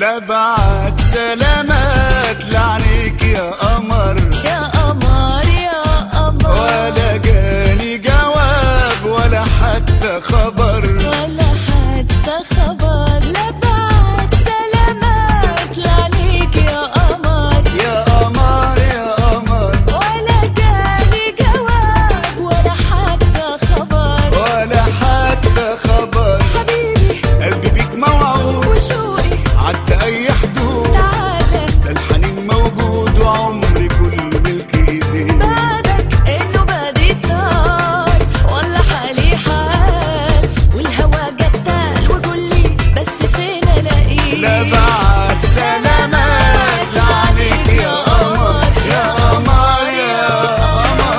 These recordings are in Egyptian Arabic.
لا بعد سلامات لعنيك يا قمر يا قمر يا قمر ولا جاني جواب ولا حتى خبر ولا حتى خبر لا بعد سلامات لعنيك يا قمر يا قمر يا قمر ولا جالي جواب ولا حتى خبر ولا حتى خبر حبيبي قلبي بيك موعود وشوقي عدى اي حدود تعالى ده الحنين موجود وعمري كله ملك ايديك بعدك انه بادي طال ولا حالي حال والهوى جتال وقولي بس فين الاقيه لا بعد سلامات لعنيك يا قمر يا قمر يا قمر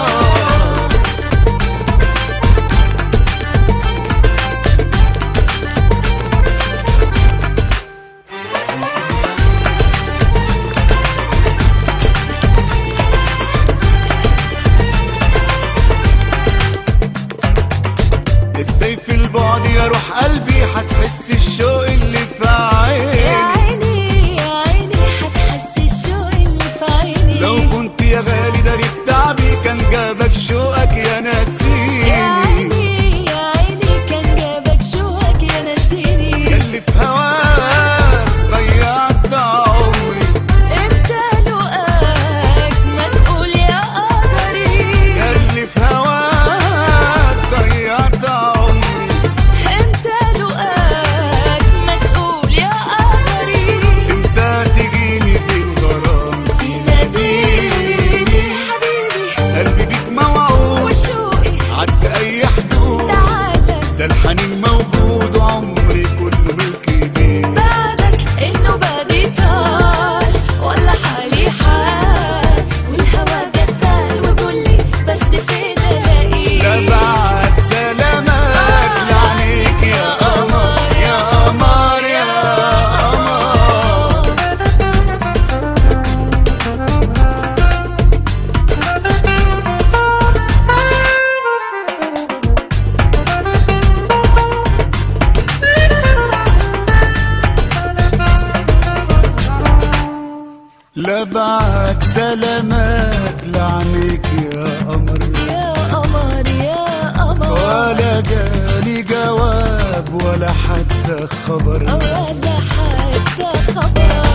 ازاي في البعد يا روح قلبي هتحس الشوق اللي في يا عيني عيني يا عيني هتحسي الشوق اللي في عيني لو كنت يا غالي داري تعبي كان جابك شوقك يا يا ناسيني عيني يا عيني كان جابك شوقك يا ناسيني اللي في هواك ضيعت عمري امتى لقاك ما تقول يا قدري اللي في هواك ضيعت عمري امتى لقاك ما تقول يا قدري امتى تجيني بالغرام تناديني حبيبي قلبي بيك موعود وشوقي عدى اي حدود تعالى ده الحنين موجود وعمري كله ملك ايديك بعدك انه بادي طال ولا حالي حال والهوى جدال وقولي بس فين الاقيه لا بعد سلامات لعنيك يا قمر يا قمر يا قمر لا بعد سلامات لعنيك يا قمر يا قمر يا قمر ولا جالي جواب ولا حتى خبر ولا حتى خبر